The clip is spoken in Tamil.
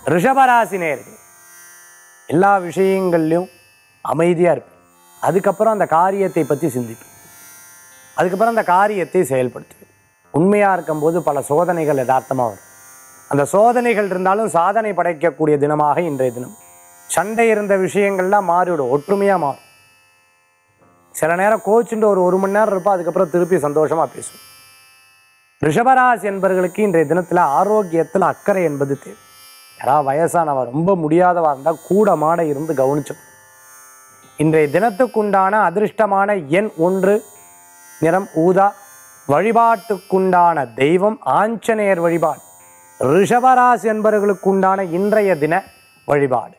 ரிஷபராசி நேர்கள் எல்லா விஷயங்கள்லையும் அமைதியாக இருப்பேன் அதுக்கப்புறம் அந்த காரியத்தை பற்றி சிந்திப்பேன் அதுக்கப்புறம் அந்த காரியத்தை செயல்படுத்துவேன் உண்மையாக இருக்கும்போது பல சோதனைகள் யதார்த்தமாக வரும் அந்த சோதனைகள் இருந்தாலும் சாதனை படைக்கக்கூடிய தினமாக இன்றைய தினம் சண்டை இருந்த விஷயங்கள்லாம் மாறிவிடும் ஒற்றுமையாக மாறும் சில நேரம் கோச்சுட்டு ஒரு ஒரு மணி நேரம் இருப்பா அதுக்கப்புறம் திருப்பி சந்தோஷமாக பேசும் ரிஷபராசி என்பவர்களுக்கு இன்றைய தினத்தில் ஆரோக்கியத்தில் அக்கறை என்பது தேவை யாராவது வயசானவா ரொம்ப முடியாதவா இருந்தால் கூட மாட இருந்து கவனிச்சு இன்றைய தினத்துக்குண்டான அதிர்ஷ்டமான எண் ஒன்று நிறம் ஊதா வழிபாட்டுக்குண்டான தெய்வம் ஆஞ்சநேயர் வழிபாடு ரிஷபராசி என்பவர்களுக்குண்டான இன்றைய தின வழிபாடு